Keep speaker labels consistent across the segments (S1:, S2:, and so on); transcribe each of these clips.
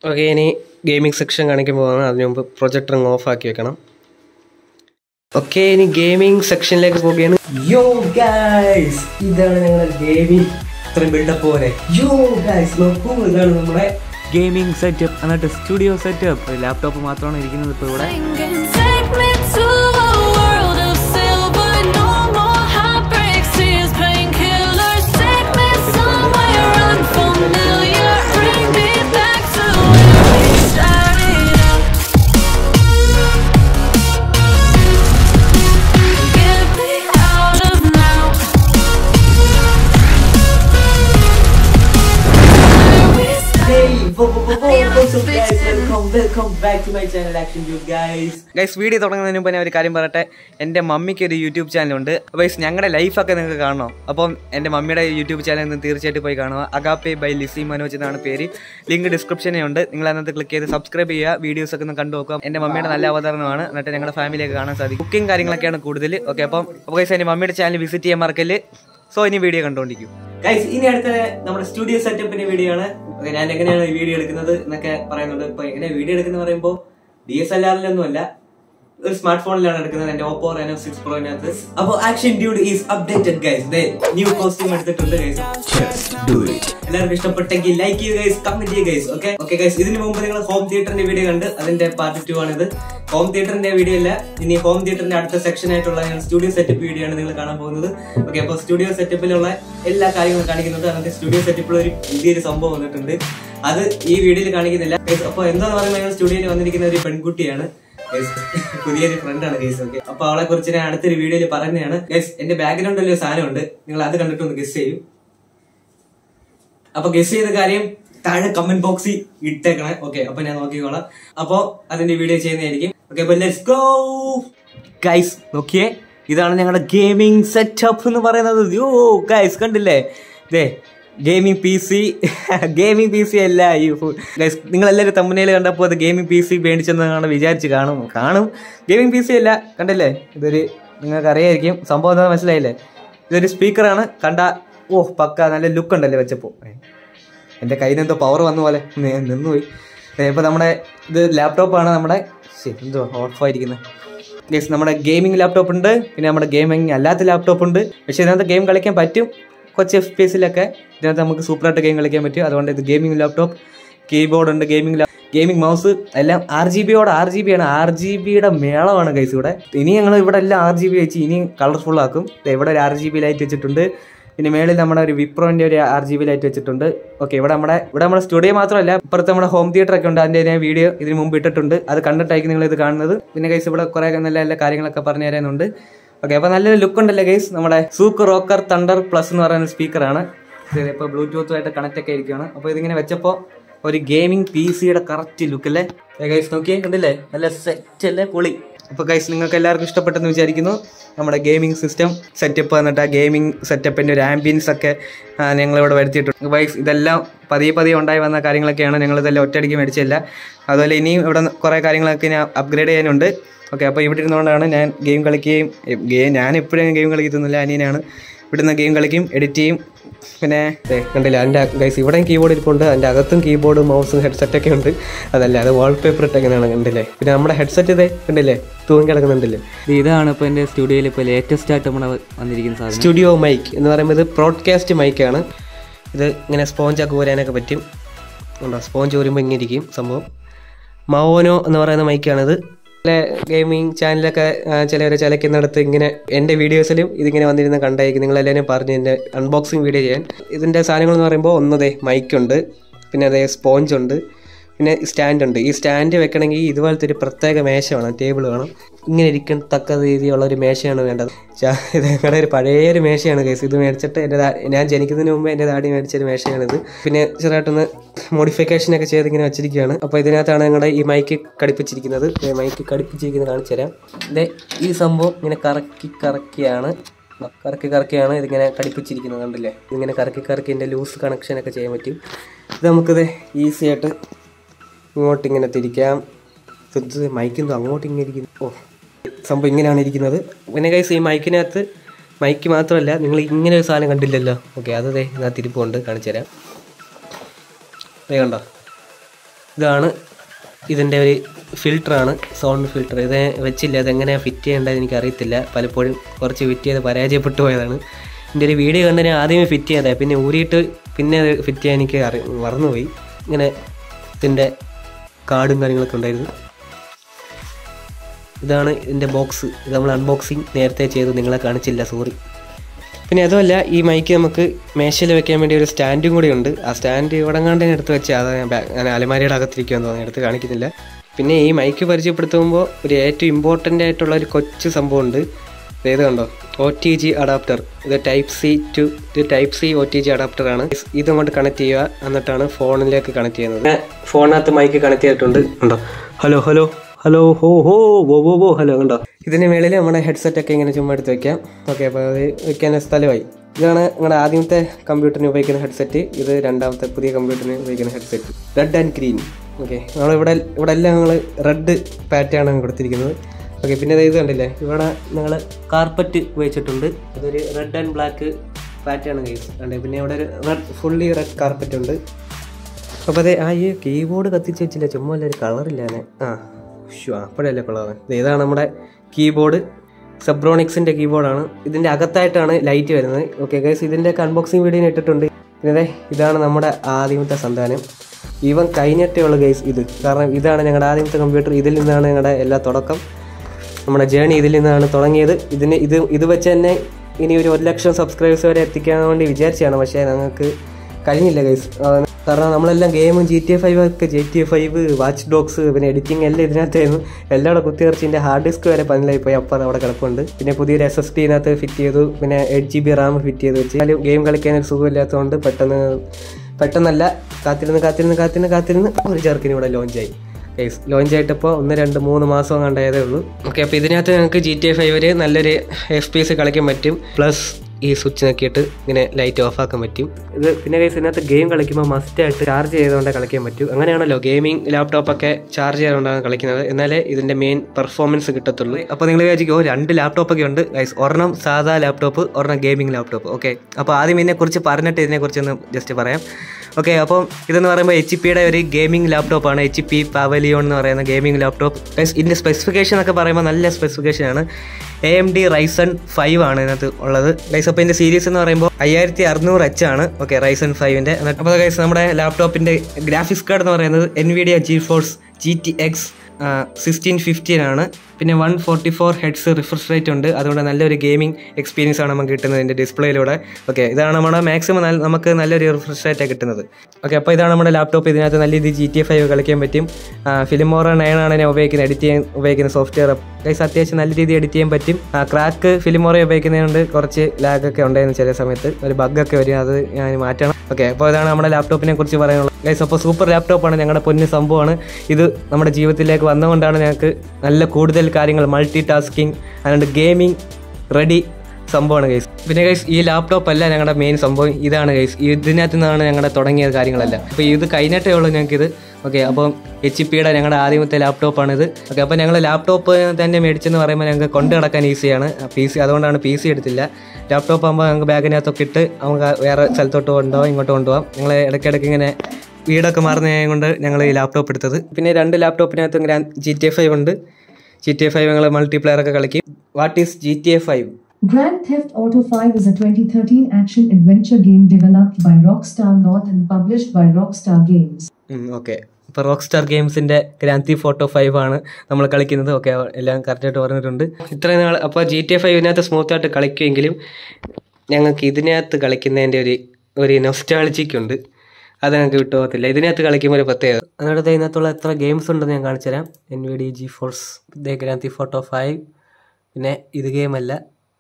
S1: Okay ഇനി gaming section കാണിക്കാൻ പോവാണ് അതിന് മുമ്പ് പ്രൊജക്ടർ അങ്ങ് ഓഫ് ആക്കി വെക്കണം ഓക്കെ ഇനി ഗെയിമിംഗ് സെക്ഷനിലേക്ക് പോവുകയാണ് യോ ഗൈസ് ഇതാണ് ഞങ്ങളുടെ ഗെയിമിംഗ് ഇത്രയും ബിൽഡപ്പ് പോലെ യോ ഗൈസ് നോക്കൂ ഇതാണ് നമ്മുടെ
S2: ഗെയിമിംഗ് സെറ്റപ്പ് എന്നിട്ട് സ്റ്റുഡിയോ സെറ്റപ്പ് ലാപ്ടോപ്പ് മാത്രമാണ് ഇരിക്കുന്നത് ഇപ്പോൾ ഇവിടെ
S3: Singing, take me to a world of silver. No more heartbreaks, tears, painkillers. Take me somewhere unfamiliar. Bring me back to where we started out. Get me out of now. Where we
S2: guys video തുടങ്ങുന്നതിന് മുമ്പ് ഞാൻ ഒരു കാര്യം പറയട്ടെ എൻ്റെ മമ്മിക്ക് ഒരു YouTube ചാനലുണ്ട് അപ്പോൾ ഞങ്ങളുടെ ലൈഫൊക്കെ നിങ്ങൾക്ക് കാണണം അപ്പം എൻ്റെ മമ്മിയുടെ യൂട്യൂബ് ചാനൽ നിന്ന് തീർച്ചയായിട്ടും പോയി കാണുക അഗാപ്പെ ബൈ ലിസി മനോജ് എന്നാണ് പേര് ലിങ്ക് ഡിസ്ക്രിപ്ഷനിൽ ഉണ്ട് നിങ്ങൾ അതിനകത്ത് ക്ലിക്ക് ചെയ്ത് സബ്സ്ക്രൈബ് ചെയ്യുക വീഡിയോസ് ഒക്കെ ഒന്ന് കണ്ടു നോക്കാം എൻ്റെ മമ്മിയുടെ നല്ല അവതരണമാണ് എന്നിട്ട് ഞങ്ങളുടെ ഫാമിലിയൊക്കെ കാണാൻ സാധിക്കും കുക്കിംഗ് കാര്യങ്ങളൊക്കെയാണ് കൂടുതൽ ഓക്കെ അപ്പം അപ്പോൾ ഗൈസ് എൻ്റെ മമ്മിയുടെ ചാനൽ വിസിറ്റ് ചെയ്യാൻ മറക്കല് സോ ഇനി വീഡിയോ കണ്ടുകൊണ്ടിരിക്കും
S1: ഗൈസ് ഇനി അടുത്ത നമ്മുടെ സ്റ്റുഡിയോ സെറ്റപ്പിന്റെ വീഡിയോ ആണ് ഓക്കെ ഞാൻ എങ്ങനെയാണ് ഈ വീഡിയോ എടുക്കുന്നത് എന്നൊക്കെ പറയുന്നുണ്ട് ഇപ്പൊ എങ്ങനെ വീഡിയോ എടുക്കുന്ന പറയുമ്പോൾ ഡി എസ് എൽ ആറിലൊന്നും അല്ല ഒരു സ്മാർട്ട് ഫോണിലാണ് എടുക്കുന്നത് എന്റെ ഓപ്പോ റെനോ സിക്സ് പ്രോനകത്ത് അപ്പോൾ action dude is updated guys new costume എടുത്തിട്ടുണ്ട് ഗൈസ് എല്ലാവർക്കും ഇഷ്ടപ്പെട്ടെങ്കിൽ ലൈക്ക് ചെയ്യുക ഗൈസ് കമന്റ് ചെയ്യുക ഗൈസ് ഓക്കെ ഓക്കെ ഗൈസ് ഇതിന് മുമ്പ് നിങ്ങൾ ഹോം തിയേറ്ററിന്റെ വീഡിയോ കണ്ട് അതിന്റെ പാർട്ട് ടു ആണിത് ഹോം തിയേറ്ററിന്റെ വീഡിയോ അല്ല ഇനി ഹോം തിയേറ്ററിന്റെ അടുത്ത സെക്ഷൻ ആയിട്ടുള്ള സ്റ്റുഡിയോ സെറ്റപ്പ് വീഡിയോ ആണ് നിങ്ങൾ കാണാൻ പോകുന്നത് ഓക്കെ അപ്പോൾ സ്റ്റുഡിയോ സെറ്റപ്പിലുള്ള എല്ലാ കാര്യങ്ങളും കാണിക്കുന്നുണ്ട് അതിന്റെ സ്റ്റുഡിയോ സെറ്റപ്പിൽ ഒരു പുതിയൊരു സംഭവം വന്നിട്ടുണ്ട് അത് ഈ വീഡിയോയിൽ കാണിക്കുന്നില്ല Guys, അപ്പോൾ എന്താന്ന് പറയുമ്പോൾ സ്റ്റുഡിയോയിൽ വന്നിരിക്കുന്ന ഒരു പെൺകുട്ടിയാണ് Guys, പുതിയൊരു ഫ്രണ്ടാണ് ഗൈസ് ഓക്കെ അപ്പൊ അവളെ കുറിച്ച് ഞാൻ അടുത്തൊരു വീഡിയോയിൽ പറയുന്നതാണ് ഗൈസ് എന്റെ ബാക്ക്ഗ്രൗണ്ടിൽ ഒരു സാധനമുണ്ട് നിങ്ങൾ അത് കണ്ടിട്ട് ഒന്ന് ഗസ് ചെയ്യും അപ്പൊ ഗസ് ചെയ്ത കാര്യം താഴെ കമന്റ് ബോക്സിൽ ഇട്ടേക്കണേ ഓക്കെ അപ്പൊ ഞാൻ നോക്കിക്കോളാം അപ്പൊ അതിന്റെ വീഡിയോ ചെയ്യുന്നതായിരിക്കും ഓക്കെ അപ്പൊ ലെറ്റ്സ് ഗോ
S2: ഗൈസ് നോക്കിയേ ഇതാണ് ഞങ്ങളുടെ ഗെയിമിംഗ് സെറ്റപ്പ് എന്ന് പറയുന്നത് യോ ഗൈസ് കണ്ടില്ലേ ദേ gaming P C gaming P C അല്ല ഈ ഗൈസ് നിങ്ങളെല്ലാവരും തമ്മനയിൽ കണ്ടപ്പോൾ അത് ഗെയിമിംഗ് പി സി മേടിച്ചെന്നാണ് വിചാരിച്ച് കാണും കാണും ഗെയിമിംഗ് പി സി അല്ല കണ്ടില്ലേ ഇതൊരു നിങ്ങൾക്ക് അറിയായിരിക്കും സംഭവം എന്താ മനസ്സിലായില്ലേ ഇതൊരു സ്പീക്കറാണ് കണ്ട ഓ പക്ക നല്ല ലുക്ക് ഉണ്ടല്ലേ വെച്ചപ്പോൾ എൻ്റെ കയ്യിൽ നിന്ന് എന്തോ പവർ വന്ന പോലെ നി- നിന്നുപോയി ഇപ്പോൾ നമ്മുടെ ഇത് ലാപ്ടോപ്പാണ് നമ്മുടെ ശ്ശെ, എന്തോ ഓഫായിരിക്കുന്നത് ഗേസ് നമ്മുടെ ഗെയിമിംഗ് ലാപ്ടോപ്പ് ഉണ്ട് പിന്നെ നമ്മുടെ ഗെയിമിംഗ് അല്ലാത്ത ലാപ്ടോപ്പ് ഉണ്ട് പക്ഷേ ഇതിനകത്ത് ഗെയിം കളിക്കാൻ പറ്റും കുറച്ച് എഫ് പി എസിലൊക്കെ ഇതിനകത്ത് നമുക്ക് സൂപ്പറായിട്ട് ഗെയിം കളിക്കാൻ പറ്റും അതുകൊണ്ട് ഇത് ഗെയിമിംഗ് ലാപ്ടോപ്പ് കീബോർഡ് ഉണ്ട് ഗെയിമിംഗ് ഗെയിമിംഗ് മൗസ് എല്ലാം ആർ ജി ബിയോട് ആർ ജി ബി ആണ് ആർ ജി ബിയുടെ മേളമാണ് ഗൈസ് ഇവിടെ ഇനി ഞങ്ങൾ ഇവിടെ എല്ലാം ആർ ജി ബി വെച്ച് ഇനി കളർഫുൾ ആക്കും ദേ ഇവിടെ ഒരു ആർ ജി ബി ലൈറ്റ് വെച്ചിട്ടുണ്ട് പിന്നെ മേളിൽ നമ്മുടെ ഒരു വിപ്രോന്റെ ഒരു ആർ ജി ബി ലൈറ്റ് വെച്ചിട്ടുണ്ട് ഓക്കെ ഇവിടെ നമ്മുടെ ഇവിടെ നമ്മുടെ സ്റ്റുഡിയോ മാത്രമല്ല ഇപ്പുറത്ത് നമ്മുടെ ഹോം തിയേറ്റർ ഒക്കെ ഉണ്ട് അതിന്റെ ഞാൻ വീഡിയോ ഇതിന് മുമ്പ് ഇട്ടിട്ടുണ്ട് അത് കണ്ടിട്ടായിരിക്കും നിങ്ങൾ ഇത് കാണുന്നത് പിന്നെ ഗൈസ് ഇവിടെ കുറെ നല്ല നല്ല കാര്യങ്ങളൊക്കെ പറഞ്ഞു തരാനുണ്ട് ഓക്കെ അപ്പൊ നല്ലൊരു ലുക്ക് ഉണ്ടല്ലേ ഗൈസ് നമ്മുടെ സൂക്ക് റോക്കർ തണ്ടർ പ്ലസ് എന്ന് പറയുന്ന സ്പീക്കറാണ് ഇപ്പോൾ ബ്ലൂടൂത്തുമായിട്ട് കണക്ട് ഒക്കെ ഇരിക്കുകയാണ് അപ്പോൾ ഇതിങ്ങനെ വെച്ചപ്പോൾ ഒരു ഗെയിമിംഗ് പി സിയുടെ കറക്റ്റ് ലുക്ക് അല്ലേ ഗൈസ് നോക്കിയേ കണ്ടില്ലേ നല്ല സെറ്റ് അല്ലേ പൊളി അപ്പോൾ ഗൈസ് നിങ്ങൾക്ക് എല്ലാവർക്കും ഇഷ്ടപ്പെട്ടെന്ന് വിചാരിക്കുന്നു നമ്മുടെ ഗെയിമിംഗ് സിസ്റ്റം സെറ്റപ്പ് എന്നിട്ട് ആ ഗെയിമിംഗ് സെറ്റപ്പിൻ്റെ ഒരു ആംബിയൻസ് ഒക്കെ ആ, ഞങ്ങളിവിടെ വരുത്തിയിട്ടുണ്ട് ഗൈസ് ഇതെല്ലാം പതിയെ പതിയെ ഉണ്ടായി വന്ന കാര്യങ്ങളൊക്കെയാണ് ഞങ്ങൾ ഇതെല്ലാം ഒറ്റയടിക്ക് മേടിച്ചില്ല അതുപോലെ ഇനിയും ഇവിടെ കുറേ കാര്യങ്ങളൊക്കെ ഞാൻ അപ്ഗ്രേഡ് ചെയ്യാനുണ്ട് ഓക്കെ അപ്പോൾ ഇവിടെ ഇരുന്നുകൊണ്ടാണ് ഞാൻ ഗെയിം കളിക്കുകയും ഗെയിം ഞാൻ എപ്പോഴും ഗെയിം കളിക്കുന്നില്ല അനിയനാണ് ഇവിടുന്ന് ഗെയിം കളിക്കും എഡിറ്റ് ചെയ്യും പിന്നെ ദേ, കണ്ടില്ല അതിൻ്റെ ഗൈസ് ഇവിടെയും കീബോർഡ് ഇരിപ്പുണ്ട് അതിൻ്റെ അകത്തും കീബോർഡ് മൗസും ഹെഡ്സെറ്റ് ഒക്കെ ഉണ്ട് അതല്ല അത് വാൾപേപ്പർ ഇട്ട് എങ്ങനെയാണ് കണ്ടില്ലേ പിന്നെ നമ്മുടെ ഹെഡ്സെറ്റ് ഇതേ കണ്ടില്ലേ തൂങ്ങി കിടക്കുന്നുണ്ടല്ലേ ഇതാണ് ഇപ്പോൾ എൻ്റെ സ്റ്റുഡിയോയിൽ ഇപ്പോൾ ലേറ്റസ്റ്റ് ആയിട്ട് നമ്മുടെ വന്നിരിക്കുന്ന സാധനം
S1: സ്റ്റുഡിയോ മൈക്ക് എന്ന് പറയുമ്പോൾ ഇത് ബ്രോഡ്കാസ്റ്റ് മൈക്കാണ് ഇത് ഇങ്ങനെ സ്പോഞ്ചൊക്കെ ഊരാനൊക്കെ പറ്റും ഉണ്ടോ സ്പോഞ്ച് ഊരുമ്പോൾ ഇങ്ങനെ ഇരിക്കും സംഭവം മൗനോ എന്ന് പറയുന്ന മൈക്കാണിത് ചില ഗെയിമിംഗ് ചാനലൊക്കെ ചിലവരെ ചിലക്കുന്നിടത്ത് ഇങ്ങനെ എൻ്റെ വീഡിയോസിലും ഇതിങ്ങനെ വന്നിരുന്ന കണ്ടായിരിക്കും നിങ്ങളെല്ലാവരും പറഞ്ഞു എൻ്റെ അൺബോക്സിങ് വീഡിയോ ചെയ്യാൻ ഇതിൻ്റെ സാധനങ്ങൾ എന്ന് പറയുമ്പോൾ ഒന്നതേ മൈക്കുണ്ട് പിന്നെ അതേ സ്പോഞ്ച് ഉണ്ട് പിന്നെ സ്റ്റാൻഡ് ഉണ്ട് ഈ സ്റ്റാൻഡ് വെക്കണമെങ്കിൽ ഇതുപോലത്തെ ഒരു പ്രത്യേക മേശ വേണം ടേബിൾ വേണം ഇങ്ങനെ ഇരിക്കാൻ തക്ക രീതിയിലുള്ള ഒരു മേശയാണ് വേണ്ടത് ചാ- ഇത് ഞങ്ങളുടെ ഒരു പഴയ ഒരു മേശയാണ് കേസ് ഇത് മേടിച്ചിട്ട് എൻ്റെ ദാ- ഞാൻ ജനിക്കുന്നതിന് മുമ്പ് എൻ്റെ ഡാഡി മേടിച്ചൊരു മേശയാണിത് പിന്നെ ചെറുതായിട്ടൊന്ന് മോഡിഫിക്കേഷൻ ഒക്കെ ചെയ്ത് ഇങ്ങനെ വെച്ചിരിക്കുകയാണ് അപ്പോൾ ഇതിനകത്താണ് ഞങ്ങളുടെ ഈ മൈക്ക് ഘടിപ്പിച്ചിരിക്കുന്നത് ദേ മൈക്ക് ഘടിപ്പിച്ചിരിക്കുന്നത് കാണിച്ചു തരാം ഇതേ ഈ സംഭവം ഇങ്ങനെ കറക്കി കറക്കിയാണ് ദാ കറക്കി കറക്കിയാണ് ഇതിങ്ങനെ ഘടിപ്പിച്ചിരിക്കുന്നത് കണ്ടില്ലേ ഇതിങ്ങനെ കറക്കി കറക്കി ഇതിൻ്റെ ലൂസ് കണക്ഷൻ ഒക്കെ ചെയ്യാൻ പറ്റും ഇത് നമുക്കിത് ഈസി ആയിട്ട് ഇങ്ങോട്ട് ഇങ്ങനെ തിരിക്കാം ഇത് മൈക്കെന്തോ അങ്ങോട്ട് ഇങ്ങനെ ഇരിക്കുന്നു ഓ സംഭവം ഇങ്ങനെയാണ് ഇരിക്കുന്നത് പിന്നെ കൈസ് ഈ മൈക്കിനകത്ത് മൈക്ക് മാത്രമല്ല നിങ്ങൾ ഇങ്ങനെ ഒരു സാധനം കണ്ടില്ലല്ലോ ഓക്കെ അത് ദേ ഇതിനകത്ത് ഇരിപ്പുണ്ട് കാണിച്ചു തരാം ദേ കണ്ടോ ഇതാണ് ഇതിൻ്റെ ഒരു ഫിൽറ്ററാണ് സൗണ്ട് ഫിൽറ്റർ ഇത് വെച്ചില്ല ഇതെങ്ങനെയാണ് ഫിറ്റ് ചെയ്യേണ്ടത് എനിക്ക് അറിയത്തില്ല പലപ്പോഴും കുറച്ച് ഫിറ്റ് ചെയ്ത് പരാജയപ്പെട്ടു പോയതാണ് എൻ്റെ ഒരു വീഡിയോ കണ്ട് ഞാൻ ആദ്യമേ ഫിറ്റ് ചെയ്തത് പിന്നെ ഊരിയിട്ട് പിന്നെ അത് ഫിറ്റ് ചെയ്യാൻ എനിക്ക് അറി മറന്നുപോയി ഇങ്ങനെ ഇതിൻ്റെ കാർഡും കാര്യങ്ങളൊക്കെ ഉണ്ടായിരുന്നു ഇതാണ് ഇതിൻ്റെ ബോക്സ് ഇത് നമ്മൾ അൺബോക്സിങ് നേരത്തെ ചെയ്തു നിങ്ങളെ കാണിച്ചില്ല സോറി പിന്നെ അതുമല്ല ഈ മൈക്ക് നമുക്ക് മേശയിൽ വെക്കാൻ വേണ്ടി ഒരു സ്റ്റാൻഡും കൂടി ഉണ്ട് ആ സ്റ്റാൻഡ് ഇവിടെ കണ്ട് ഞാൻ എടുത്ത് വെച്ചാൽ അത് ഞാൻ ബാ- ഞാൻ അലമാരിയുടെ അകത്തിരിക്കുമെന്ന് തോന്നുന്നു എടുത്ത് കാണിക്കുന്നില്ല പിന്നെ ഈ മൈക്ക് പരിചയപ്പെടുത്തുമ്പോൾ ഒരു ഏറ്റവും ഇമ്പോർട്ടൻ്റ് ആയിട്ടുള്ള ഒരു കൊച്ചു സംഭവമുണ്ട് ഇത് ഏത് കണ്ടോ ഒ ടി ജി അഡാപ്റ്റർ ഇത് ടൈപ്പ് സി ടു ഇത് type C O T G adapter ആണ് ഇത് അങ്ങോട്ട് കണക്ട് ചെയ്യുക എന്നിട്ടാണ് ഫോണിലേക്ക് കണക്ട് ചെയ്യുന്നത് ഞാൻ ഫോണിനകത്ത് മൈക്ക് കണക്ട് ചെയ്തിട്ടുണ്ട് ഉണ്ടോ ഹലോ ഹലോ ഹലോ ഹോ ഹോ വോ വോ വോ ഹലോ കണ്ടോ ഇതിന് മേളിൽ നമ്മുടെ ഹെഡ്സെറ്റ് ഒക്കെ ഇങ്ങനെ ചുമ്മാ എടുത്ത് വെക്കാം ഓക്കെ അപ്പോൾ അത് വെക്കാൻ സ്ഥലമായി ഇതാണ് നിങ്ങളുടെ ആദ്യത്തെ കമ്പ്യൂട്ടറിന് ഉപയോഗിക്കുന്ന ഹെഡ്സെറ്റ് ഇത് രണ്ടാമത്തെ പുതിയ കമ്പ്യൂട്ടറിന് ഉപയോഗിക്കുന്ന headset red and green okay നമ്മളിവിടെ ഇവിടെ എല്ലാം നമ്മൾ റെഡ് പാറ്റേൺ ആണ് കൊടുത്തിരിക്കുന്നത് ഓക്കെ പിന്നെ ദേ ഇത് കണ്ടില്ലേ ഇവിടെ നിങ്ങൾ കാർപ്പറ്റ് ഉപയോഗിച്ചിട്ടുണ്ട് ഇതൊരു red and black pattern case ഉണ്ട് പിന്നെ ഇവിടെ ഒരു റെഡ് ഫുള്ളി റെഡ് കാർപ്പറ്റ് ഉണ്ട് അപ്പോൾ അതെ ആ ഈ കീബോർഡ് കത്തിച്ച് വെച്ചില്ല ചുമ്മാ അല്ല ഒരു കളറില്ലാനെ ആ ഷു അപ്പോഴല്ലേ കളറ് ഇതാണ് നമ്മുടെ കീബോർഡ് സബ്രോണിക്സിൻ്റെ കീബോർഡാണ് ഇതിൻ്റെ അകത്തായിട്ടാണ് ലൈറ്റ് വരുന്നത് ഓക്കെ ഗൈസ് ഇതിൻ്റെ അൺബോക്സിങ് വീഡിയോ ഇട്ടിട്ടുണ്ട് പിന്നെ ദേ ഇതാണ് നമ്മുടെ ആദ്യത്തെ സന്താനം ഈവൻ കഴിഞ്ഞിട്ടേ ഉള്ളൂ ഗൈസ് ഇത് കാരണം ഇതാണ് ഞങ്ങളുടെ ആദ്യത്തെ കമ്പ്യൂട്ടർ ഇതിൽ നിന്നാണ് ഞങ്ങളുടെ എല്ലാ തുടക്കം നമ്മുടെ ജേണി ഇതിൽ നിന്നാണ് തുടങ്ങിയത് ഇതിന് ഇത് ഇത് വെച്ച് തന്നെ ഇനി ഒരു ഒരു ലക്ഷം സബ്സ്ക്രൈബേഴ്സ് വരെ എത്തിക്കാൻ വേണ്ടി വിചാരിച്ചാണ് പക്ഷേ ഞങ്ങൾക്ക് കഴിഞ്ഞില്ല ഗൈസ് കാരണം നമ്മളെല്ലാം ഗെയിമും ജി ടി എ ഫൈവ് ഒക്കെ G T A five watch dogs പിന്നെ എഡിറ്റിംഗ് എല്ലാം ഇതിനകത്തായിരുന്നു എല്ലാം കൂടെ കുത്തിയറച്ച് ഇതിൻ്റെ ഹാർഡ് ഡിസ്ക് വരെ പനിലായി പോയി അപ്പം അവിടെ കിടപ്പുണ്ട് പിന്നെ പുതിയൊരു എസ് എസ് ടിനകത്ത് ഫിറ്റ് ചെയ്തു പിന്നെ eight G B RAM fit ചെയ്ത് വെച്ച് എന്നാലും ഗെയിം കളിക്കാൻ ഒരു സുഖമില്ലാത്തതുകൊണ്ട് പെട്ടെന്ന് പെട്ടെന്നല്ല കാത്തിരുന്ന് കാത്തിരുന്ന് കാത്തിരുന്ന് കാത്തിരുന്ന് ഒരു ചെറുക്കിന് ഇവിടെ ലോഞ്ചായി കേസ് ലോഞ്ച് ആയിട്ടിപ്പോൾ ഒന്ന് രണ്ട് മൂന്ന് മാസം കണ്ടായതേ ഉള്ളൂ ഓക്കെ അപ്പോൾ ഇതിനകത്ത് ഞങ്ങൾക്ക് ജി ടി എ ഫൈവില് നല്ലൊരു എഫ് പി എസ് കളിക്കാൻ പറ്റും പ്ലസ് ഈ സ്വിച്ച് നോക്കിയിട്ട് ഇങ്ങനെ ലൈറ്റ് ഓഫ് ആക്കാൻ പറ്റും ഇത് പിന്നെ കേസ് ഇതിനകത്ത് ഗെയിം കളിക്കുമ്പോൾ മസ്റ്റായിട്ട് ചാർജ് ചെയ്തുകൊണ്ട് കളിക്കാൻ പറ്റും അങ്ങനെയാണല്ലോ ഗെയിമിംഗ് ലാപ്ടോപ്പൊക്കെ ചാർജ് ചെയ്തുകൊണ്ടാണ് കളിക്കുന്നത് എന്നാലേ ഇതിൻ്റെ മെയിൻ പെർഫോമൻസ് കിട്ടത്തുള്ളൂ അപ്പോൾ നിങ്ങൾ വിചാരിക്കും ഓ രണ്ട് ലാപ്ടോപ്പൊക്കെ ഉണ്ട് ഗൈസ് ഒരെണ്ണം സാധാ ലാപ്ടോപ്പ് ഒരെണ്ണം ഗെയിമിംഗ് ലാപ്ടോപ്പ് ഓക്കെ അപ്പോൾ ആദ്യം ഇതിനെക്കുറിച്ച് പറഞ്ഞിട്ട് ഇതിനെക്കുറിച്ചൊന്ന് ജസ്റ്റ് പറയാം ഓക്കെ അപ്പം ഇതെന്ന് പറയുമ്പോൾ എച്ച് പിയുടെ ഒരു ഗെയിമിംഗ് ലാപ്ടോപ്പാണ് എച്ച് പി പാവലിയോൺ എന്ന് പറയുന്ന ഗെയിമിംഗ് ലാപ്ടോപ്പ് ഇതിൻ്റെ സ്പെസിഫിക്കേഷൻ ഒക്കെ പറയുമ്പോൾ നല്ല സ്പെസിഫിക്കേഷൻ ആണ് A M D Ryzen five ആണ് ഇതിനകത്ത് ഉള്ളത് ഗൈസ് അപ്പോൾ ഇതിൻ്റെ സീരീസ് എന്ന് പറയുമ്പോൾ അയ്യായിരത്തി അറുന്നൂറ് എച്ച് ആണ് ഓക്കെ റൈസൺ ഫൈവിൻ്റെ അപ്പോൾ ഗൈസ് നമ്മുടെ ലാപ്ടോപ്പിൻ്റെ ഗ്രാഫിക്സ് കാർഡ് എന്ന് പറയുന്നത് Nvidia GeForce G T X sixteen fifteen ആണ് പിന്നെ one forty four hertz refresh rate ഉണ്ട് അതുകൊണ്ട് നല്ലൊരു ഗെയിമിംഗ് എക്സ്പീരിയൻസ് ആണ് നമുക്ക് കിട്ടുന്നത് ഇതിൻ്റെ ഡിസ്പ്ലേയിലൂടെ ഓക്കെ ഇതാണ് നമ്മുടെ മാക്സിമം നമുക്ക് നല്ലൊരു റിഫ്രഷ് റേറ്റ് കിട്ടുന്നത് ഓക്കെ അപ്പോൾ ഇതാണ് നമ്മുടെ ലാപ്ടോപ്പ് ഇതിനകത്ത് നല്ല രീതിയിൽ ജി ടി എ ഫൈവ് കളിക്കാൻ പറ്റും ഫിലിമോറ നയൻ ആണ് ഞാൻ ഉപയോഗിക്കുന്നത് എഡിറ്റ് ചെയ്യാൻ ഉപയോഗിക്കുന്ന സോഫ്റ്റ്വെയർ ഗൈസ് അത്യാവശ്യം നല്ല രീതിയിൽ എഡിറ്റ് ചെയ്യാൻ പറ്റും ക്രാക്ക് ഫിലിമോറ ഉപയോഗിക്കുന്നതുകൊണ്ട് കുറച്ച് ലാഗ് ഒക്കെ ഉണ്ടായിരുന്നു ചില സമയത്ത് ഒരു ബഗ്ഗൊക്കെ വരും അത് ഞാൻ മാറ്റണം ഓക്കെ അപ്പോൾ ഇതാണ് നമ്മുടെ ലാപ്ടോപ്പിനെ കുറിച്ച് പറയാനുള്ളത് ഗൈസ് അപ്പോൾ സൂപ്പർ ലാപ്ടോപ്പാണ് ഞങ്ങളുടെ പൊന്നു സംഭവമാണ് ഇത് നമ്മുടെ ജീവിതത്തിലേക്ക് വന്നുകൊണ്ടാണ് ഞങ്ങൾക്ക് നല്ല കൂടുതൽ കാര്യങ്ങൾ മൾട്ടി ടാസ്കിങ് അതുകൊണ്ട് ഗെയിമിംഗ് റെഡി സംഭവമാണ് ഗൈസ് പിന്നെ ഗൈസ് ഈ ലാപ്ടോപ്പ് അല്ല ഞങ്ങളുടെ മെയിൻ സംഭവം ഇതാണ് ഗൈസ് ഇതിനകത്ത് നിന്നാണ് ഞങ്ങളുടെ തുടങ്ങിയ കാര്യങ്ങളെല്ലാം അപ്പോൾ ഇത് കഴിഞ്ഞിട്ടേ ഉള്ളൂ ഞങ്ങൾക്കിത് ഓക്കെ അപ്പം എച്ച് പിയുടെ ഞങ്ങളുടെ ആദ്യമത്തെ ലാപ്ടോപ്പാണിത് ഓക്കെ അപ്പോൾ ഞങ്ങൾ ലാപ്ടോപ്പ് തന്നെ മേടിച്ചെന്ന് പറയുമ്പോൾ ഞങ്ങൾക്ക് കൊണ്ടു നടക്കാൻ ഈസിയാണ് പി സി അതുകൊണ്ടാണ് പി സി എടുത്തില്ല ലാപ്ടോപ്പ് ആകുമ്പോൾ ഞങ്ങൾക്ക് ബാഗിനകത്തൊക്കെ ഇട്ട് നമുക്ക് വേറെ സ്ഥലത്തോട്ട് കൊണ്ടുപോകാം ഇങ്ങോട്ട് കൊണ്ടുപോകാം ഞങ്ങൾ ഇടയ്ക്കിടയ്ക്ക് ഇങ്ങനെ വീടൊക്കെ മാറുന്നതായത് കൊണ്ട് ഞങ്ങൾ ഈ ലാപ്ടോപ്പ് എടുത്തത് പിന്നെ രണ്ട് ലാപ്ടോപ്പിനകത്ത് ഇങ്ങനെ ജി ടി എ ഫൈവ് ഉണ്ട് ജി ടി എ ഫൈവ് ഞങ്ങൾ മൾട്ടിപ്ലെയർ ഒക്കെ കളിക്കും what is G T A five
S4: Grand Theft Auto 5 is a 2013 action adventure game developed by Rockstar North and published by Rockstar Games.
S1: Okay ഇപ്പോൾ Rockstar ഗെയിംസിൻ്റെ Grand Theft Auto five ആണ് നമ്മൾ കളിക്കുന്നത് okay എല്ലാം കറക്റ്റായിട്ട് പറഞ്ഞിട്ടുണ്ട് ഇത്രയും നാൾ അപ്പോൾ ജി ടി എ ഫൈവിനകത്ത് സ്മൂത്തായിട്ട് കളിക്കുമെങ്കിലും ഞങ്ങൾക്ക് ഇതിനകത്ത് കളിക്കുന്നതിൻ്റെ ഒരു ഒരു നൊസ്റ്റാളജിക് ഉണ്ട് അത് ഞങ്ങൾക്ക് വിട്ടുപോകത്തില്ല ഇതിനകത്ത് കളിക്കുമ്പോൾ ഒരു പ്രത്യേകത അതിനടുത്ത് ഇതിനകത്തുള്ള എത്ര ഗെയിംസ് ഉണ്ടെന്ന് ഞാൻ കാണിച്ചു തരാം Nvidia GeForce ദേ ഗ്രാൻഡി ഫോട്ടോ ഫൈവ് പിന്നെ ഇത് ഗെയിമല്ല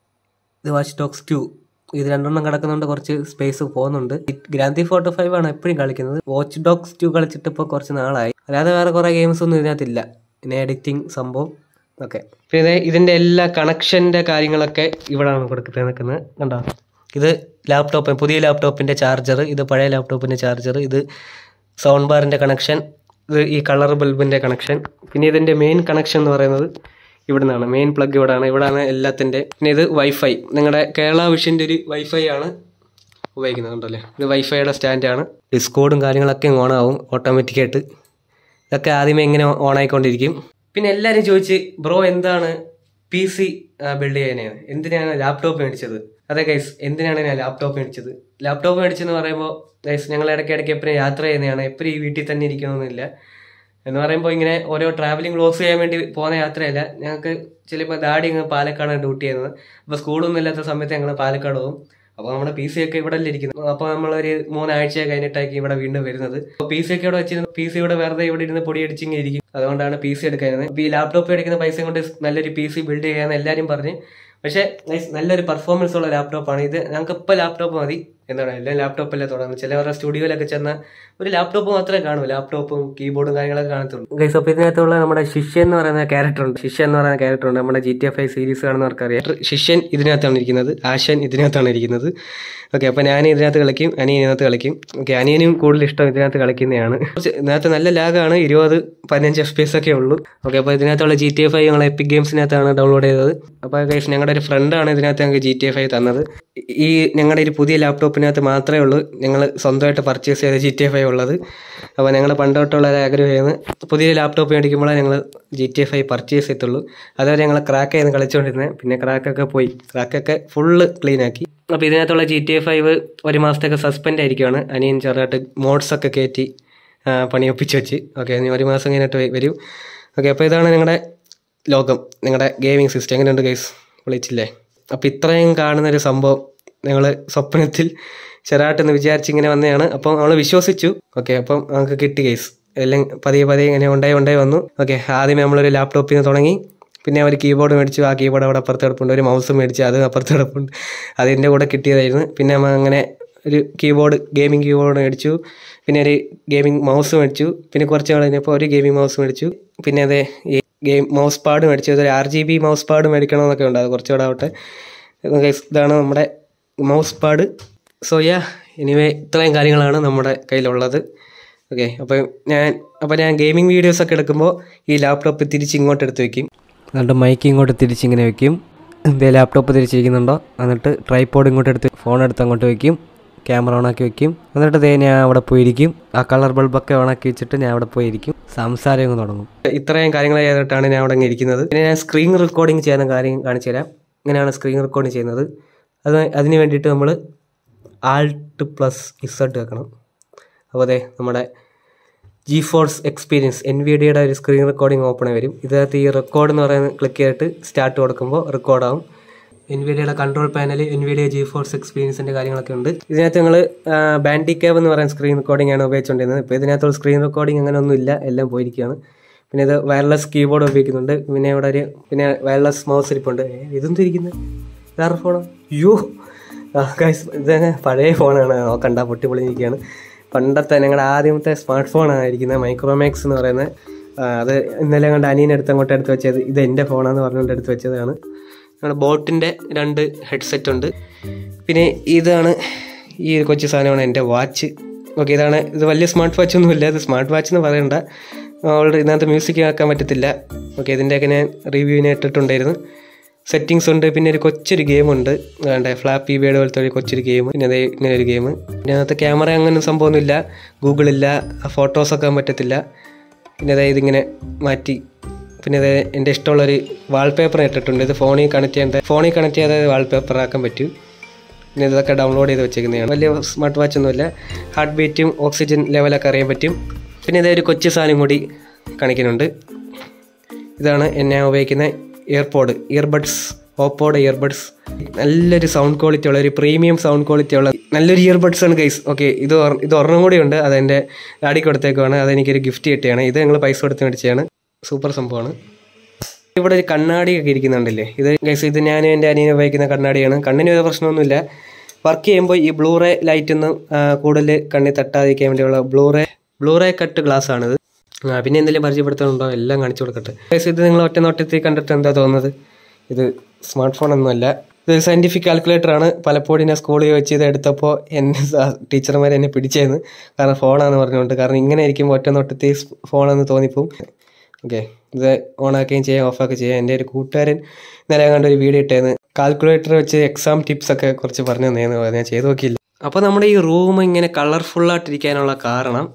S1: ഇത് വാച്ച് ഡോഗ്സ് ടു ഇത് രണ്ടെണ്ണം കിടക്കുന്നുണ്ട് കുറച്ച് സ്പേസ് പോകുന്നുണ്ട് ഗ്രാൻഡി ഫോട്ടോ ഫൈവ് ആണ് എപ്പോഴും കളിക്കുന്നത് വാച്ച് ഡോഗ്സ് ടു കളിച്ചിട്ട് ഇപ്പോൾ കുറച്ച് നാളായി അല്ലാതെ വേറെ കുറേ ഗെയിംസ് ഒന്നും ഇതിനകത്തില്ല പിന്നെ എഡിറ്റിംഗ് സംഭവം ഓക്കെ പിന്നെ ഇതിൻ്റെ എല്ലാ കണക്ഷൻ്റെ കാര്യങ്ങളൊക്കെ ഇവിടെയാണ് കൊടുക്കുന്നത് നിൽക്കുന്നത് കണ്ടോ ഇത് ലാപ്ടോപ്പ് പുതിയ ലാപ്ടോപ്പിൻ്റെ ചാർജർ ഇത് പഴയ ലാപ്ടോപ്പിൻ്റെ ചാർജർ ഇത് സൗണ്ട് ബാറിൻ്റെ കണക്ഷൻ ഇത് ഈ കളർ ബൾബിൻ്റെ കണക്ഷൻ പിന്നെ ഇതിൻ്റെ മെയിൻ കണക്ഷൻ എന്ന് പറയുന്നത് ഇവിടെ നിന്നാണ് മെയിൻ പ്ലഗ് ഇവിടെയാണ് ഇവിടെയാണ് എല്ലാത്തിൻ്റെ പിന്നെ ഇത് വൈഫൈ നിങ്ങളുടെ കേരള വിഷൻ്റെ ഒരു വൈഫൈ ആണ് ഉപയോഗിക്കുന്നത് കണ്ടല്ലേ ഇത് വൈഫൈയുടെ സ്റ്റാൻഡാണ് ഡിസ്കോഡും കാര്യങ്ങളൊക്കെ ഓൺ ആവും ഓട്ടോമാറ്റിക്കായിട്ട് ഇതൊക്കെ ആദ്യമേ ഇങ്ങനെ ഓൺ ആയിക്കൊണ്ടിരിക്കും പിന്നെ എല്ലാവരും ചോദിച്ച് ബ്രോ എന്താണ് പി സി ബിൽഡ് ചെയ്യാനാണ് എന്തിനാണ് ലാപ്ടോപ്പ് മേടിച്ചത് അതെ ഗൈസ് എന്തിനാണ് ഞാൻ ലാപ്ടോപ്പ് മേടിച്ചത് ലാപ്ടോപ്പ് മേടിച്ചെന്ന് പറയുമ്പോൾ ഗൈസ് ഞങ്ങൾ ഇടയ്ക്ക് ഇടയ്ക്ക് എപ്പോഴും യാത്ര ചെയ്യുന്നതാണ് എപ്പോഴും ഈ വീട്ടിൽ തന്നെ ഇരിക്കണമെന്നില്ല എന്ന് പറയുമ്പോൾ ഇങ്ങനെ ഓരോ ട്രാവലിംഗ് ക്ലോസ് ചെയ്യാൻ വേണ്ടി പോകുന്ന യാത്രയല്ല ഞങ്ങൾക്ക് ചിലപ്പോൾ ഡാഡി അങ്ങ് പാലക്കാടാണ് ഡ്യൂട്ടി ചെയ്യുന്നത് അപ്പോൾ സ്കൂളൊന്നും ഇല്ലാത്ത സമയത്ത് ഞങ്ങൾ പാലക്കാട് പോകും അപ്പോൾ നമ്മുടെ പി സി ഒക്കെ ഇവിടെ അല്ലേ ഇരിക്കുന്നത് അപ്പോൾ നമ്മളൊരു മൂന്നാഴ്ച കഴിഞ്ഞിട്ടായിരിക്കും ഇവിടെ വീണ്ടും വരുന്നത് അപ്പോൾ പി സി ഒക്കെ ഇവിടെ വെച്ചിരുന്ന് പി സി ഇവിടെ വെറുതെ ഇവിടെ ഇരുന്ന് പൊടി അടിച്ചിങ്ങനെ ഇരിക്കും അതുകൊണ്ടാണ് പി സി എടുക്കുന്നത് അപ്പോൾ ഈ ലാപ്ടോപ്പ് എടുക്കുന്ന പൈസ കൊണ്ട് നല്ലൊരു പി സി ബിൽഡ് ചെയ്യാന്ന് എല്ലാവരും പറഞ്ഞ് പക്ഷേ guys, നല്ലൊരു പെർഫോമൻസ് ഉള്ള ലാപ്ടോപ്പാണ് ഇത് ഞങ്ങൾക്ക് ഇപ്പോൾ ലാപ്ടോപ്പ് മതി എന്താണ് എല്ലാം ലാപ്ടോപ്പല്ലേ തുടങ്ങുന്നത് ചിലവരുടെ സ്റ്റുഡിയോയിലൊക്കെ ചെന്നാൽ ഒരു ലാപ്ടോപ്പ് മാത്രമേ കാണൂ ലാപ്ടോപ്പും കീബോർഡും കാര്യങ്ങളൊക്കെ കാണത്തുള്ളൂ ഗൈസ് അപ്പോൾ ഇതിനകത്തുള്ള നമ്മുടെ ശിഷ്യൻ എന്ന് പറയുന്ന ക്യാരക്ടർ ഉണ്ട് ശിഷ്യൻ എന്ന് പറയുന്ന ക്യാരക്ടർ ഉണ്ട് നമ്മുടെ G T F I series കാണുന്നവർക്ക് അറിയാം ശിഷ്യൻ ഇതിനകത്താണ് ഇരിക്കുന്നത് ആശൻ ഇതിനകത്താണ് ഇരിക്കുന്നത് ഓക്കെ അപ്പോൾ ഞാൻ ഇതിനകത്ത് കളിക്കും അനിയൻ ഇതിനകത്ത് കളിക്കും ഓക്കെ അനിയനും കൂടുതൽ ഇഷ്ടം ഇതിനകത്ത് കളിക്കുന്നതാണ് കുറച്ച് ഇതിനകത്ത് നല്ല ലാഗാണ് ഇരുപത് പതിനഞ്ച് എഫ് പി എസ് ഒക്കെ ഉള്ളൂ ഓക്കെ അപ്പോൾ ഇതിനകത്തുള്ള ജി ടി എഫ് ഐ ഞങ്ങൾ എപ്പിക് ഗെയിംസിനകത്താണ് ഡൗൺലോഡ് ചെയ്തത് അപ്പോൾ ഗൈസ് ഞങ്ങളുടെ ഒരു ഫ്രണ്ടാണ് ഇതിനകത്ത് ഞങ്ങൾക്ക് ജി ടി എഫ് ഐ തന്നത് ഈ ഞങ്ങളുടെ ഒരു പുതിയ ലാപ്ടോപ്പിനകത്ത് മാത്രമേ ഉള്ളൂ ഞങ്ങൾ സ്വന്തമായിട്ട് പർച്ചേസ് ചെയ്ത ജി ടി എഫ് ഐ ഉള്ളത് അപ്പോൾ ഞങ്ങൾ പണ്ടോട്ടുള്ള ഒരു ആഗ്രഹമായിരുന്നു പുതിയ ലാപ്ടോപ്പ് മേടിക്കുമ്പോഴേ ഞങ്ങൾ G T F I purchase ചെയ്യത്തുള്ളൂ അതുവരെ ഞങ്ങൾ ക്രാക്ക് ആയിരുന്നു കളിച്ചുകൊണ്ടിരുന്നത് പിന്നെ ക്രാക്കൊക്കെ പോയി ക്രാക്കൊക്കെ ഫുള്ള് ക്ലീൻ ആക്കി അപ്പോൾ ഇതിനകത്തുള്ള ജി ടി എഫ് ഫൈവ് ഒരു മാസത്തേക്ക് സസ്പെൻഡ് ആയിരിക്കുവാണ് അനിയൻ ചെറുതായിട്ട് മോഡ്സ് ഒക്കെ കയറ്റി ആ, പണിയൊപ്പിച്ച് വെച്ച് ഓക്കെ ഇനി ഒരു മാസം കഴിഞ്ഞിട്ട് വ- വരും ഓക്കെ അപ്പോൾ ഇതാണ് നിങ്ങളുടെ ലോകം നിങ്ങളുടെ ഗെയിമിംഗ് സിസ്റ്റം എങ്ങനെയുണ്ട് ഗൈസ് വിളിച്ചില്ലേ അപ്പോൾ ഇത്രയും കാണുന്ന ഒരു സംഭവം ഞങ്ങൾ സ്വപ്നത്തിൽ ചെറുതായിട്ടൊന്ന് വിചാരിച്ച് ഇങ്ങനെ വന്നതാണ് അപ്പം നമ്മൾ വിശ്വസിച്ചു ഓക്കെ അപ്പം നമുക്ക് കിട്ടി ഗൈസ് എല്ലാം പതിയെ പതിയെ ഇങ്ങനെ ഉണ്ടായി ഉണ്ടായി വന്നു ഓക്കെ ആദ്യമേ നമ്മളൊരു ലാപ്ടോപ്പിൽ നിന്ന് തുടങ്ങി പിന്നെ ഒരു കീബോർഡ് മേടിച്ചു ആ കീബോർഡ് അവിടെ അപ്പുറത്ത് കിടപ്പുണ്ട് ഒരു മൗസ് മേടിച്ചു അത് അപ്പുറത്ത് കിടപ്പുണ്ട് അതിൻ്റെ കൂടെ കിട്ടിയതായിരുന്നു പിന്നെ നമ്മ അങ്ങനെ ഒരു കീബോർഡ് ഗെയിമിംഗ് കീബോർഡ് മേടിച്ചു പിന്നെ ഒരു ഗെയിമിംഗ് മൗസ് മേടിച്ചു പിന്നെ കുറച്ച് നാൾ കഴിഞ്ഞപ്പോൾ ഒരു ഗെയിമിംഗ് മൗസ് മേടിച്ചു പിന്നെ അതെ ഈ ഗെയിം മൗസ് പാഡ് മേടിച്ചു അതൊരു R G B mouse pad മേടിക്കണമെന്നൊക്കെ ഉണ്ട് അത് കുറച്ചുകൂടെ ആവട്ടെ Guys, ഇതാണ് നമ്മുടെ mouse pad so yeah anyway ഇത്രയും കാര്യങ്ങളാണ് നമ്മുടെ കയ്യിലുള്ളത് ഓക്കെ അപ്പോൾ ഞാൻ അപ്പോൾ ഞാൻ ഗെയിമിംഗ് വീഡിയോസൊക്കെ എടുക്കുമ്പോൾ ഈ ലാപ്ടോപ്പ് തിരിച്ച് ഇങ്ങോട്ട് എടുത്ത് വെക്കും എന്നിട്ട് മൈക്ക് ഇങ്ങോട്ട് തിരിച്ചിങ്ങനെ വെക്കും ഇതേ ലാപ്ടോപ്പ് തിരിച്ചിരിക്കുന്നുണ്ടോ എന്നിട്ട് ട്രൈപോഡ് ഇങ്ങോട്ട് എടുത്ത് ഫോൺ എടുത്ത് അങ്ങോട്ട് വെക്കും ക്യാമറ ഓണാക്കി വെക്കും എന്നിട്ട് ദേ ഞാൻ അവിടെ പോയിരിക്കും ആ കളർ ബൾബൊക്കെ ഓണാക്കി വെച്ചിട്ട് ഞാൻ അവിടെ പോയിരിക്കും സംസാരം അങ്ങ് തുടങ്ങും ഇത്രയും കാര്യങ്ങൾ ചെയ്തിട്ടാണ് ഞാൻ അവിടെ അങ്ങ് ഇരിക്കുന്നത് പിന്നെ ഞാൻ സ്ക്രീൻ റെക്കോർഡിങ് ചെയ്യുന്ന കാര്യം കാണിച്ചു തരാം ഇങ്ങനെയാണ് സ്ക്രീൻ റെക്കോർഡിങ് ചെയ്യുന്നത് അത് അതിന് വേണ്ടിയിട്ട് നമ്മൾ ആൾട്ട് പ്ലസ് ഇസഡ് വെക്കണം അപ്പോൾ അതെ നമ്മുടെ ജി ഫോഴ്സ് എക്സ്പീരിയൻസ് എൻ വി ഡിയുടെ ഒരു സ്ക്രീൻ റെക്കോർഡിംഗ് ഓപ്പൺ വരും ഇതിനകത്ത് ഈ റെക്കോർഡ് എന്ന് പറയുന്നത് ക്ലിക്ക് ചെയ്തിട്ട് സ്റ്റാർട്ട് കൊടുക്കുമ്പോൾ റെക്കോർഡാവും എൻ വി ഡിയുടെ control panel Nvidia GeForce എക്സ്പീരിയൻസിൻ്റെ കാര്യങ്ങളൊക്കെ ഉണ്ട് ഇതിനകത്ത് ഞങ്ങൾ ബാൻഡി കേവ് എന്ന് പറയുന്ന സ്ക്രീൻ റെക്കോർഡിംഗ് ആണ് ഉപയോഗിച്ചുകൊണ്ടിരുന്നത് ഇപ്പോൾ ഇതിനകത്തുള്ള സ്ക്രീൻ റെക്കോർഡിംഗ് അങ്ങനെ ഒന്നും ഇല്ല എല്ലാം പോയിരിക്കുകയാണ് പിന്നെ ഇത് വയർലെസ് കീബോർഡ് ഉപയോഗിക്കുന്നുണ്ട് പിന്നെ ഇവിടെ ഒരു പിന്നെ വയർലെസ് മൗസ് ഇരിപ്പുണ്ട് ഏ, ഇതെന്തും ഇരിക്കുന്നത് വേറെ ഫോണോ അയ്യോ ഗൈസ് ഇത് പഴയ ഫോണാണ് നോക്കണ്ട പൊട്ടി പൊളിഞ്ഞിരിക്കുകയാണ് പണ്ടത്തെ ഞങ്ങളുടെ ആദ്യമത്തെ സ്മാർട്ട് ഫോണാണ് ഇരിക്കുന്നത് മൈക്രോമാക്സ് എന്ന് പറയുന്നത് ആ, അത് ഇന്നലെ കണ്ട് അനിയനെ എടുത്ത് അങ്ങോട്ട് എടുത്ത് വെച്ചത് ഇത് എൻ്റെ ഫോണാന്ന് പറഞ്ഞുകൊണ്ട് എടുത്ത് വെച്ചതാണ് ഞങ്ങളുടെ ബോട്ടിൻ്റെ രണ്ട് ഹെഡ്സെറ്റ് ഉണ്ട് പിന്നെ ഇതാണ് ഈ ഒരു കൊച്ചു സാധനമാണ് എൻ്റെ വാച്ച് ഓക്കെ ഇതാണ് ഇത് വലിയ സ്മാർട്ട് വാച്ച് ഒന്നുമില്ല ഇത് സ്മാർട്ട് വാച്ച് എന്ന് പറയണ്ട ഓൾറെഡി ഇതിനകത്ത് മ്യൂസിക് ആക്കാൻ പറ്റത്തില്ല ഓക്കെ ഇതിൻ്റെയൊക്കെ ഞാൻ റിവ്യൂവിന് ഇട്ടിട്ടുണ്ടായിരുന്നു സെറ്റിങ്സ് ഉണ്ട് പിന്നെ ഒരു കൊച്ചൊരു ഗെയിം ഉണ്ട് വേണ്ട ഫ്ലാപ്പി ബേഡ് പോലത്തെ ഒരു കൊച്ചൊരു ഗെയിം പിന്നെ അതേ ഇങ്ങനെ ഒരു ഗെയിം പിന്നെ അതിനകത്ത് ക്യാമറ അങ്ങനെ സംഭവമൊന്നുമില്ല ഗൂഗിളില്ല ഫോട്ടോസ് ആക്കാൻ പറ്റത്തില്ല പിന്നെ അതായത് ഇതിങ്ങനെ മാറ്റി പിന്നെ അത് എൻ്റെ ഇഷ്ടമുള്ളൊരു വാൾപേപ്പർ ഇട്ടിട്ടുണ്ട് ഇത് ഫോണിൽ കണക്ട് ചെയ്യേണ്ട ഫോണിൽ കണക്ട് ചെയ്താൽ വാൾപേപ്പർ ആക്കാൻ പറ്റും പിന്നെ ഇതൊക്കെ ഡൗൺലോഡ് ചെയ്ത് വെച്ചേക്കുന്നതാണ് വലിയ സ്മാർട്ട് വാച്ച് ഒന്നുമില്ല ഹാർട്ട് ബീറ്റും ഓക്സിജൻ ലെവലൊക്കെ അറിയാൻ പറ്റും പിന്നെ ഇതേ ഒരു കൊച്ചു സാധനം കൂടി കാണിക്കുന്നുണ്ട് ഇതാണ് എന്നെ ഉപയോഗിക്കുന്ന ഇയർപോഡ് ഇയർബഡ്സ് ഓപ്പോയുടെ ഇയർബഡ്സ് നല്ലൊരു സൗണ്ട് ക്വാളിറ്റി ഉള്ള ഒരു പ്രീമിയം സൗണ്ട് ക്വാളിറ്റി ഉള്ള നല്ലൊരു ഇയർബഡ്സ് ആണ് ഗൈസ് ഓക്കെ ഇത് ഒര- ഇത് ഒരെണ്ണം കൂടി ഉണ്ട് അത് എൻ്റെ ഡാഡി കൊടുത്തേക്കുവാണ് അതെനിക്കൊരു ഗിഫ്റ്റ് കിട്ടിയാണ് ഇത് ഞങ്ങൾ പൈസ കൊടുത്ത് മേടിച്ചതാണ് സൂപ്പർ സംഭവമാണ് ഇവിടെ ഒരു കണ്ണാടി ഒക്കെ ഇരിക്കുന്നുണ്ടല്ലേ ഇത് ഗൈസ് ഇത് ഞാൻ എൻ്റെ അനിയനെ ഉപയോഗിക്കുന്ന കണ്ണാടിയാണ് കണ്ണിന് ഒരു പ്രശ്നമൊന്നുമില്ല വർക്ക് ചെയ്യുമ്പോൾ ഈ ബ്ലൂറേ ലൈറ്റ് ഒന്നും കൂടുതൽ കണ്ണിൽ തട്ടാതിരിക്കാൻ വേണ്ടിയുള്ള ബ്ലൂറേ ബ്ലൂറേ കട്ട് ഗ്ലാസ് ആണിത് ആ, പിന്നെ എന്തെങ്കിലും പരിചയപ്പെടുത്താനുണ്ടോ എല്ലാം കാണിച്ചു കൊടുക്കട്ടെ ഗൈസ് ഇത് നിങ്ങൾ ഒറ്റ നോട്ടത്തിൽ കണ്ടിട്ട് എന്താ തോന്നുന്നത് ഇത് സ്മാർട്ട് ഫോൺ ഒന്നുമല്ല ഇത് സയൻറ്റിഫിക് കാൽക്കുലേറ്റർ ആണ് പലപ്പോഴും ഞാൻ സ്കൂളിൽ വെച്ച് ഇത് എടുത്തപ്പോൾ എന്നെ ടീച്ചർമാർ എന്നെ പിടിച്ചേന്ന് കാരണം ഫോണാന്ന് പറഞ്ഞുകൊണ്ട് കാരണം ഇങ്ങനെ ഇരിക്കുമ്പോൾ ഒറ്റ നോട്ടത്തിൽ ഫോണാന്ന് തോന്നിപ്പോവും ഓക്കെ ഇത് ഓണാക്കുകയും ചെയ്യാം ഓഫാക്കുകയും ചെയ്യാം എൻ്റെ ഒരു കൂട്ടുകാരൻ ഇന്നലെ കണ്ട ഒരു വീഡിയോ ഇട്ടായിരുന്നു കാൽക്കുലേറ്റർ വെച്ച് എക്സാം ടിപ്സ് ഒക്കെ കുറച്ച് പറഞ്ഞു തന്നേന്ന് ഞാൻ ചെയ്ത് നോക്കിയില്ല അപ്പോൾ നമ്മുടെ ഈ റൂം ഇങ്ങനെ കളർഫുള്ളായിട്ടിരിക്കാനുള്ള കാരണം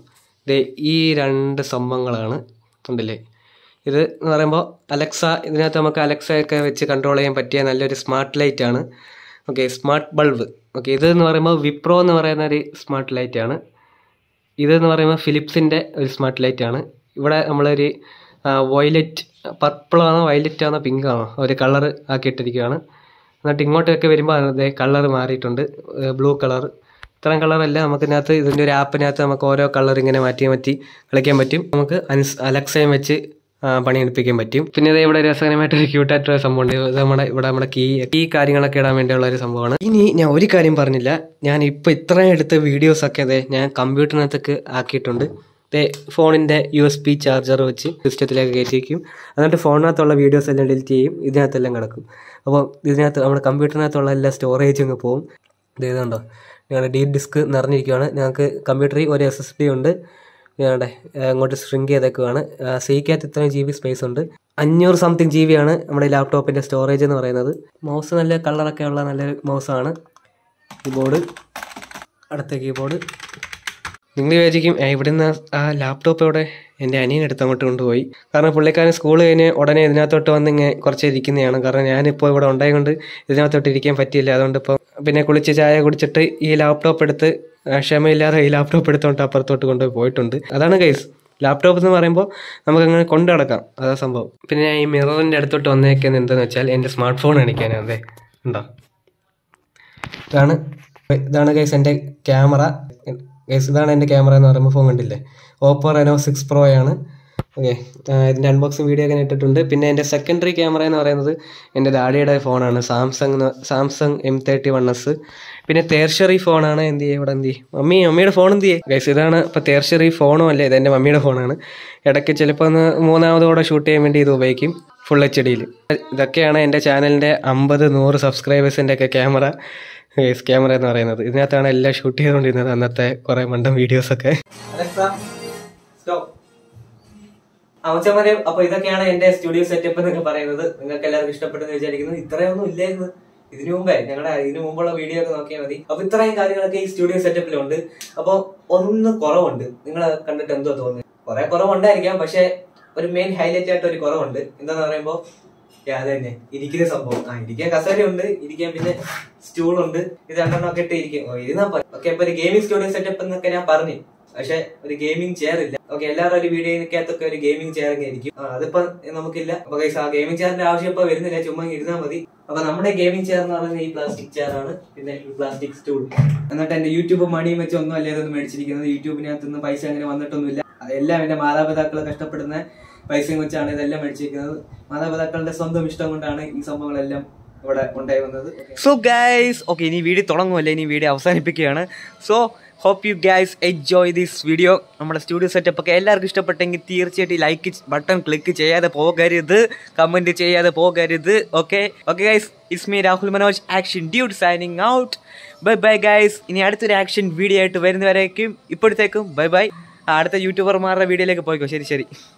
S1: ദേ ഈ രണ്ട് സംഭവങ്ങളാണ് ഉണ്ടല്ലേ ഇത് എന്ന് പറയുമ്പോൾ അലക്സ ഇതിനകത്ത് നമുക്ക് അലക്സയൊക്കെ വെച്ച് കൺട്രോൾ ചെയ്യാൻ പറ്റിയ നല്ലൊരു സ്മാർട്ട് ലൈറ്റ് ആണ് ഓക്കെ സ്മാർട്ട് ബൾബ് ഓക്കെ ഇത് എന്ന് പറയുമ്പോൾ വിപ്രോ എന്ന് പറയുന്ന ഒരു സ്മാർട്ട് ലൈറ്റ് ആണ് ഇതെന്ന് പറയുമ്പോൾ ഫിലിപ്സിൻ്റെ ഒരു സ്മാർട്ട് ലൈറ്റ് ആണ് ഇവിടെ നമ്മളൊരു വയലറ്റ് പർപ്പിളാണോ വയലറ്റ് ആണോ പിങ്ക് ആണോ ഒരു കളർ ആക്കിയിട്ടിരിക്കുകയാണ് എന്നിട്ട് ഇങ്ങോട്ടൊക്കെ വരുമ്പോൾ അതേ കളർ മാറിയിട്ടുണ്ട് ബ്ലൂ കളർ ഇത്തരം കളറല്ല നമുക്ക് ഇതിനകത്ത് ഇതിൻ്റെ ഒരു ആപ്പിനകത്ത് നമുക്ക് ഓരോ കളർ ഇങ്ങനെ മാറ്റി മാറ്റി കളിക്കാൻ പറ്റും നമുക്ക് അൻസ് അലക്സയും വെച്ച് ആ, പണിയെടുപ്പിക്കാൻ പറ്റും പിന്നെ ഇത് ഇവിടെ രസകരമായിട്ട് ഒരു ക്യൂട്ടായിട്ടുള്ള ഒരു സംഭവമുണ്ട് ഇത് നമ്മുടെ ഇവിടെ നമ്മുടെ കീ ഈ കാര്യങ്ങളൊക്കെ ഇടാൻ വേണ്ടിയുള്ള ഒരു സംഭവമാണ് ഇനി ഞാൻ ഒരു കാര്യം പറഞ്ഞില്ല ഞാൻ ഇപ്പോൾ ഇത്രയും എടുത്ത വീഡിയോസൊക്കെ അതെ ഞാൻ കമ്പ്യൂട്ടറിനകത്തേക്ക് ആക്കിയിട്ടുണ്ട് ദേ ഫോണിൻ്റെ യു എസ് പി ചാർജർ വെച്ച് സിസ്റ്റത്തിലേക്ക് കയറ്റിയിരിക്കും എന്നിട്ട് ഫോണിനകത്തുള്ള വീഡിയോസ് എല്ലാം ഡിലീറ്റ് ചെയ്യും ഇതിനകത്തെല്ലാം കിടക്കും അപ്പോൾ ഇതിനകത്ത് നമ്മുടെ കമ്പ്യൂട്ടറിനകത്തുള്ള എല്ലാ സ്റ്റോറേജ് അങ്ങ് പോകും ഇത് ഇതുണ്ടോ ഞങ്ങളുടെ ഡീപ് ഡിസ്ക് നിറഞ്ഞിരിക്കുകയാണ് ഞങ്ങൾക്ക് കമ്പ്യൂട്ടറിൽ ഒരു എസ് എസ് ഡി ഉണ്ട് ഞങ്ങളുടെ അങ്ങോട്ട് സ്ട്രിങ്ക് ചെയ്തേക്കുവാണ് സിക്കകത്ത് ഇത്രയും ജി ബി സ്പേസ് ഉണ്ട് അഞ്ഞൂറ് സംതിങ് ജി ബി ആണ് നമ്മുടെ ലാപ്ടോപ്പിൻ്റെ സ്റ്റോറേജ് എന്ന് പറയുന്നത് മൗസ് നല്ല കളറൊക്കെ ഉള്ള നല്ലൊരു മൗസാണ് കീബോർഡ് അടുത്ത കീബോർഡ് നിങ്ങൾ വിചാരിക്കും "ഏ, ഇവിടുന്ന് ആ ലാപ്ടോപ്പ് ഇവിടെ എൻ്റെ അനിയൻ എടുത്ത് അങ്ങോട്ട് കൊണ്ടുപോയി കാരണം പുള്ളിക്കാരൻ സ്കൂൾ കഴിഞ്ഞ് ഉടനെ ഇതിനകത്തോട്ട് വന്ന് ഇങ്ങനെ കുറച്ച് ഇരിക്കുന്നതാണ് കാരണം ഞാനിപ്പോൾ ഇവിടെ ഉണ്ടായതുകൊണ്ട് ഇതിനകത്തോട്ട് ഇരിക്കാൻ പറ്റിയില്ല അതുകൊണ്ട് ഇപ്പോൾ പിന്നെ കുളിച്ച് ചായ കുടിച്ചിട്ട് ഈ ലാപ്ടോപ്പ് എടുത്ത് ആ, ക്ഷമയില്ലാതെ ഈ ലാപ്ടോപ്പ് എടുത്തോണ്ട് അപ്പുറത്തോട്ട് കൊണ്ടുപോയി പോയിട്ടുണ്ട് അതാണ് കേസ് ലാപ്ടോപ്പ് എന്ന് പറയുമ്പോൾ നമുക്ക് അങ്ങനെ കൊണ്ടു നടക്കാം അതാ സംഭവം പിന്നെ ഞാൻ ഈ മിററിൻ്റെ അടുത്തോട്ട് വന്നേക്കുന്നത് എന്താണെന്ന് വെച്ചാൽ എൻ്റെ സ്മാർട്ട് ഫോൺ കാണിക്കാനാണ് അതെ ഉണ്ടോ ഇതാണ് ഇതാണ് ഗൈസ് എൻ്റെ ക്യാമറ ഗൈസ് ഇതാണ് എൻ്റെ ക്യാമറ എന്ന് പറയുമ്പോൾ ഫോൺ കണ്ടില്ലേ ഓപ്പോ റെനോ സിക്സ് പ്രോ ആണ് ഓക്കെ ഇതിൻ്റെ അൺബോക്സിങ് വീഡിയോ ഒക്കെ ഞാൻ ഇട്ടിട്ടുണ്ട് പിന്നെ എൻ്റെ സെക്കൻഡറി ക്യാമറ എന്ന് പറയുന്നത് എൻ്റെ ഡാഡിയുടെ ഫോണാണ് Samsung Samsung M thirty one S പിന്നെ തേർഷറി ഫോണാണ് എന്ത് ചെയ്യും ഇവിടെ എന്ത് ചെയ്യും മമ്മി മമ്മിയുടെ ഫോൺ എന്ത് ചെയ്യും ഗൈസ് ഇതാണ് ഇപ്പോൾ തേർഷറി ഫോണും അല്ലേ ഇത് എൻ്റെ മമ്മിയുടെ ഫോണാണ് ഇടയ്ക്ക് ചിലപ്പോൾ ഒന്ന് മൂന്നാമത് കൂടെ ഷൂട്ട് ചെയ്യാൻ വേണ്ടി ഇത് ഉപയോഗിക്കും ഫുൾ എച്ച് ഡിയിൽ ഇതൊക്കെയാണ് എൻ്റെ ചാനലിൻ്റെ അമ്പത് നൂറ് സബ്സ്ക്രൈബേഴ്സിൻ്റെ ഒക്കെ ക്യാമറ കേസ് ക്യാമറ എന്ന് പറയുന്നത് ഇതിനകത്താണ് എല്ലാം ഷൂട്ട് ചെയ്തുകൊണ്ടിരുന്നത് അന്നത്തെ കുറേ മണ്ടം വീഡിയോസൊക്കെ
S2: അമച്ചമാരെ അപ്പൊ ഇതൊക്കെയാണ് എന്റെ സ്റ്റുഡിയോ സെറ്റപ്പ് എന്നൊക്കെ പറയുന്നത് നിങ്ങൾക്ക് എല്ലാവർക്കും ഇഷ്ടപ്പെട്ടെന്ന് വിചാരിക്കുന്നു ഇത്രയൊന്നും ഇല്ലായിരുന്നു ഇതിനു മുമ്പേ ഞങ്ങളുടെ ഇതിനു മുമ്പുള്ള വീഡിയോ ഒക്കെ നോക്കിയാൽ മതി അപ്പൊ ഇത്രയും കാര്യങ്ങളൊക്കെ ഈ സ്റ്റുഡിയോ സെറ്റപ്പിലുണ്ട് അപ്പൊ ഒന്ന് കുറവുണ്ട് നിങ്ങൾ കണ്ടിട്ട് എന്തോ തോന്നുന്നത് കുറെ കുറവുണ്ടായിരിക്കാം പക്ഷെ ഒരു മെയിൻ ഹൈലൈറ്റ് ആയിട്ട് ഒരു കുറവുണ്ട് എന്താന്ന് പറയുമ്പോ yeah, അത് തന്നെ ഇരിക്കുന്ന സംഭവം ആ ഇരിക്കാൻ കസേരയുണ്ട് ഇരിക്കാൻ പിന്നെ സ്റ്റൂളുണ്ട് ഇത് രണ്ടെണ്ണം ഒക്കെ ഇട്ട് ഇരിക്കും ഓ, ഇരുന്നാ ഓക്കെ അപ്പൊ ഒരു ഗെയിമിംഗ് സ്റ്റുഡിയോ സെറ്റപ്പ് എന്നൊക്കെ ഞാൻ പറഞ്ഞു പക്ഷെ ഒരു ഗെയിമിംഗ് ചെയർ ഇല്ല ഓക്കെ എല്ലാവരും ഒരു വീഡിയോക്കകത്തൊക്കെ ഒരു ഗെയിമിംഗ് ചെയർ ഒക്കെ ആയിരിക്കും ആ, അതിപ്പോ നമുക്കില്ല അപ്പൊ guys, ആ ഗെയിമിംഗ് ചെയറിന്റെ ആവശ്യം ഇപ്പൊ വരുന്നില്ല ചുമ്മാ ഇരുന്നാൽ മതി അപ്പൊ നമ്മുടെ ഗെയിമിംഗ് ചെയർ എന്ന് പറയുന്നത് ഈ പ്ലാസ്റ്റിക് ചെയർ ആണ് പിന്നെ ഈ പ്ലാസ്റ്റിക് സ്റ്റൂൾ എന്നിട്ട് എന്റെ യൂട്യൂബ് മണിയും വെച്ച് ഒന്നും അല്ലേ ഇതൊന്നും മേടിച്ചിരിക്കുന്നത് യൂട്യൂബിനകത്തൊന്നും പൈസ അങ്ങനെ വന്നിട്ടൊന്നുമില്ല അതെല്ലാം എന്റെ മാതാപിതാക്കൾ കഷ്ടപ്പെടുന്ന പൈസയും വെച്ചാണ് ഇതെല്ലാം മേടിച്ചിരിക്കുന്നത് മാതാപിതാക്കളുടെ സ്വന്തം ഇഷ്ടം കൊണ്ടാണ് ഈ സംഭവങ്ങളെല്ലാം ഇവിടെ ഉണ്ടായി വന്നത് സോ ഗൈസ് ഓക്കെ ഇനി വീഡിയോ തുടങ്ങുമല്ലേ ഇനി വീഡിയോ അവസാനിപ്പിക്കുകയാണ് so hope you guys enjoy this video നമ്മുടെ സ്റ്റുഡിയോ സെറ്റപ്പ് ഒക്കെ എല്ലാവർക്കും ഇഷ്ടപ്പെട്ടെങ്കിൽ തീർച്ചയായിട്ടും ലൈക്ക് ബട്ടൺ ക്ലിക്ക് ചെയ്യാതെ പോകരുത് കമന്റ് ചെയ്യാതെ പോകരുത് okay okay guys it's me Rahul Manoj action dude signing out bye bye guys ഇനി അടുത്തൊരു ആക്ഷൻ വീഡിയോ ആയിട്ട് വരുന്നവരേക്കും ഇപ്പോഴത്തേക്കും ബൈ ബൈ അടുത്ത യൂട്യൂബർമാരുടെ വീഡിയോയിലേക്ക് പോയിക്കോ ശരി ശരി